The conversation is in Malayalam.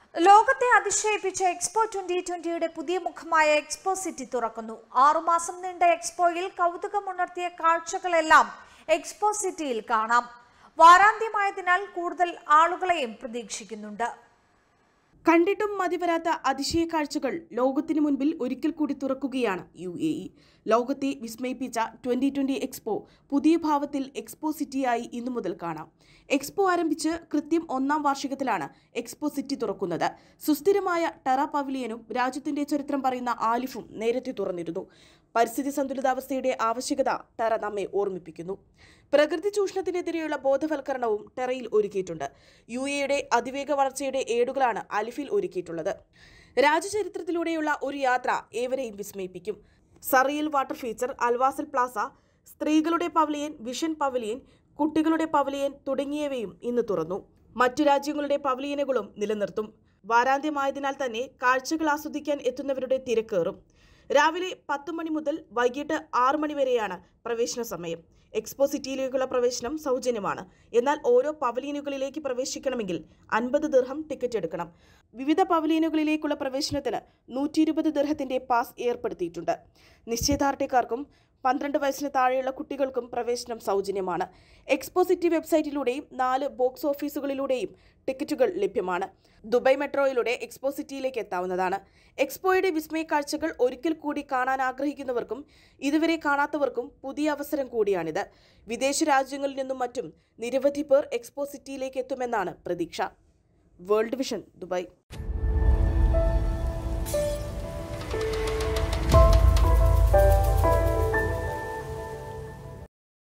ലോകത്തെ അതിശയിപ്പിച്ച എക്സ്പോ ട്വന്റി ട്വന്റിയുടെ പുതിയ മുഖമായ എക്സ്പോ സിറ്റി തുറക്കുന്നു ആറുമാസം നീണ്ട എക്സ്പോയിൽ കൗതുകമുണർത്തിയ കാഴ്ചകളെല്ലാം എക്സ്പോ സിറ്റിയിൽ കാണാം വാരാന്ത്യമായതിനാൽ കൂടുതൽ ആളുകളെയും പ്രതീക്ഷിക്കുന്നുണ്ട് കണ്ടിട്ടും മതിവരാത്ത അതിശയ കാഴ്ചകൾ ലോകത്തിനു മുൻപിൽ ഒരിക്കൽ കൂടി തുറക്കുകയാണ് യു എ ഇ ലോകത്തെ വിസ്മയിപ്പിച്ച ട്വന്റി ട്വന്റി എക്സ്പോ പുതിയ ഭാവത്തിൽ എക്സ്പോ സിറ്റിയായി ഇന്നു മുതൽ കാണാം എക്സ്പോ ആരംഭിച്ച് കൃത്യം ഒന്നാം വാർഷികത്തിലാണ് എക്സ്പോ സിറ്റി തുറക്കുന്നത് സുസ്ഥിരമായ ടെറ പവിലിയനും രാജ്യത്തിന്റെ ചരിത്രം പറയുന്ന ആലിഫും നേരത്തെ തുറന്നിരുന്നു പരിസ്ഥിതി സന്തുലിതാവസ്ഥയുടെ ആവശ്യകത ടെറ നമ്മെ ഓർമ്മിപ്പിക്കുന്നു പ്രകൃതി ചൂഷണത്തിനെതിരെയുള്ള ബോധവൽക്കരണവും ടെറയിൽ ഒരുക്കിയിട്ടുണ്ട് യു എയുടെ അതിവേഗ വളർച്ചയുടെ ഏടുകളാണ് അലിഫിൽ ഒരുക്കിയിട്ടുള്ളത് രാജ്യചരിത്രത്തിലൂടെയുള്ള ഒരു യാത്ര ഏവരെയും വിസ്മയിപ്പിക്കും surreal water feature Al Wasl Plaza സ്ത്രീകളുടെ പവലിയൻ വിഷൻ പവലിയൻ കുട്ടികളുടെ പവലിയൻ തുടങ്ങിയവയും ഇന്ന് തുറന്നു മറ്റു രാജ്യങ്ങളുടെ പവലിയനുകളും നിലനിർത്തും വാരാന്ത്യമായതിനാൽ തന്നെ കാഴ്ചകൾ ആസ്വദിക്കാൻ എത്തുന്നവരുടെ തിരക്കേറും രാവിലെ പത്ത് മണി മുതൽ വൈകിട്ട് ആറ് മണി വരെയാണ് പ്രവേശന സമയം എക്സ്പോ സിറ്റിയിലേക്കുള്ള പ്രവേശനം സൗജന്യമാണ് എന്നാൽ ഓരോ പവലിയനുകളിലേക്ക് പ്രവേശിക്കണമെങ്കിൽ അൻപത് ദിർഹം ടിക്കറ്റ് എടുക്കണം വിവിധ പവലിയനുകളിലേക്കുള്ള പ്രവേശനത്തിന് നൂറ്റി ഇരുപത് ദിർഹത്തിന്റെ പാസ് ഏർപ്പെടുത്തിയിട്ടുണ്ട് നിശ്ചയദാർഢ്യക്കാർക്കും പന്ത്രണ്ട് വയസ്സിന് താഴെയുള്ള കുട്ടികൾക്കും പ്രവേശനം സൗജന്യമാണ് എക്സ്പോ സിറ്റി വെബ്സൈറ്റിലൂടെയും നാല് ബോക്സ് ഓഫീസുകളിലൂടെയും ടിക്കറ്റുകൾ ലഭ്യമാണ് ദുബായ് മെട്രോയിലൂടെ എക്സ്പോ സിറ്റിയിലേക്ക് എത്താവുന്നതാണ് എക്സ്പോയുടെ വിസ്മയ കാഴ്ചകൾ ഒരിക്കൽ കൂടി കാണാൻ ആഗ്രഹിക്കുന്നവർക്കും ഇതുവരെ കാണാത്തവർക്കും പുതിയ അവസരം കൂടിയാണിത് വിദേശ രാജ്യങ്ങളിൽ നിന്നും മറ്റും നിരവധി പേർ എക്സ്പോ സിറ്റിയിലേക്ക് എത്തുമെന്നാണ് പ്രതീക്ഷ വേൾഡ് വിഷൻ ദുബായ്